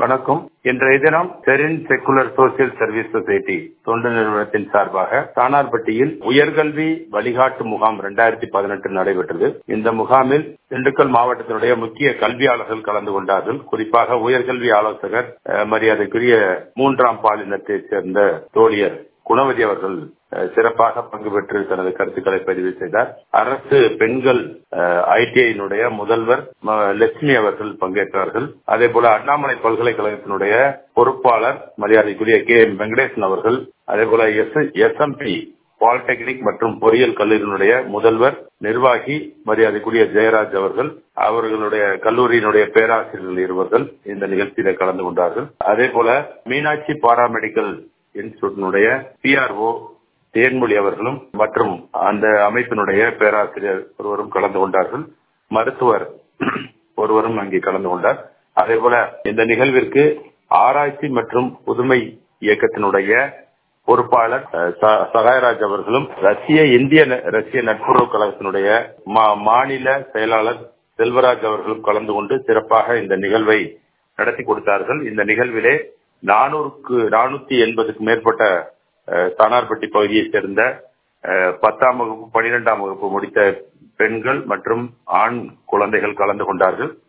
வணக்கம் இன்றைய தினம் செரின் செக்குலர் சோசியல் சர்வீஸ் சொசைட்டி தொண்டு நிறுவனத்தின் சார்பாக சானார்பட்டியில் உயர்கல்வி வழிகாட்டு முகாம் இரண்டாயிரத்தி பதினெட்டு நடைபெற்றது இந்த முகாமில் திண்டுக்கல் மாவட்டத்தினுடைய முக்கிய கல்வியாளர்கள் கலந்து கொண்டார்கள் குறிப்பாக உயர்கல்வி ஆலோசகர் அஹ், மரியாதைக்குரிய மூன்றாம் பாலினத்தைச் சேர்ந்த தோழியர் குணவதி அவர்கள் அஹ், சிறப்பாக பங்கு பெற்று தனது கருத்துக்களை பதிவு செய்தார் அரசு பெண்கள் ஐடிஐனுடைய முதல்வர் ம- லட்சுமி அவர்கள் பங்கேற்றார்கள் அதே போல அண்ணாமலை பல்கலைக்கழகத்தினுடைய பொறுப்பாளர் மரியாதைக்குரிய கே எம் வெங்கடேசன் அவர்கள் அதே போல எஸ் எஸ்எம்பி பாலிடெக்னிக் மற்றும் பொறியியல் கல்லூரியினுடைய முதல்வர் நிர்வாகி மரியாதைக்குரிய ஜெயராஜ் அவர்கள் அவர்களுடைய கல்லூரியினுடைய பேராசிரியர்கள் இருவர்கள் இந்த நிகழ்ச்சியில கலந்து கொண்டார்கள் அதே போல மீனாட்சி பாராமெடிக்கல் இன்ஸ்டிடியூட்டினுடைய பிஆர்ஓ தேன்மொழி அவர்களும் மற்றும் அந்த அமைப்பினுடைய பேராசிரியர் ஒருவரும் கலந்து கொண்டார்கள் மருத்துவர் ஒருவரும் அங்கே கலந்து கொண்டார் அதே போல இந்த நிகழ்விற்கு ஆராய்ச்சி மற்றும் புதுமை இயக்கத்தினுடைய பொறுப்பாளர் அஹ், ச- சகாயராஜ் அவர்களும் ரஷ்ய இந்திய ந- ரஷ்ய நட்புறவு கழகத்தினுடைய மா- மாநில செயலாளர் செல்வராஜ் அவர்களும் கலந்து கொண்டு சிறப்பாக இந்த நிகழ்வை நடத்தி கொடுத்தார்கள் இந்த நிகழ்விலே நானூறுக்கு நானூத்தி எண்பதுக்கு மேற்பட்ட அஹ், சானார்பட்டி பகுதியைச் சேர்ந்த அஹ், பத்தாம் வகுப்பு பனிரெண்டாம் வகுப்பு முடித்த பெண்கள் மற்றும் ஆண் குழந்தைகள் கலந்து கொண்டார்கள்